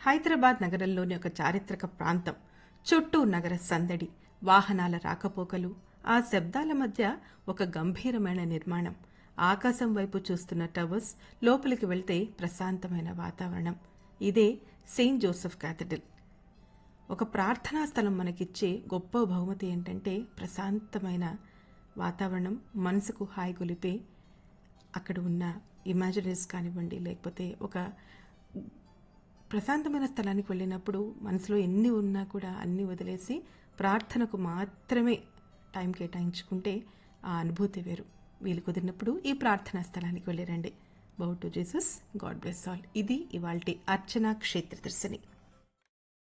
హైదరాబాద్ నగరంలోని ఒక చారిత్రక ప్రాంతం చుట్టూ నగర సందడి వాహనాల రాకపోకలు ఆ శబ్దాల మధ్య ఒక గంభీరమైన నిర్మాణం ఆకాశం వైపు చూస్తున్న టవర్స్ లోపలికి వెళ్తే ప్రశాంతమైన వాతావరణం ఇదే సెయింట్ జోసెఫ్ క్యాథడ్రల్ ఒక ప్రార్థనా స్థలం మనకిచ్చే గొప్ప బహుమతి ఏంటంటే ప్రశాంతమైన వాతావరణం మనసుకు హాయి గొలిపే అక్కడ ఉన్న ఇమాజినరీస్ కానివ్వండి లేకపోతే ఒక ప్రశాంతమైన స్థలానికి వెళ్ళినప్పుడు మనసులో ఎన్ని ఉన్నా కూడా అన్ని వదిలేసి ప్రార్థనకు మాత్రమే టైం కేటాయించుకుంటే ఆ అనుభూతి వేరు వీలు కుదిరినప్పుడు ఈ ప్రార్థనా స్థలానికి వెళ్ళిరండి bow to Jesus God bless all ఇది ఇవాల్టి అర్చనా క్షేత్ర దర్శని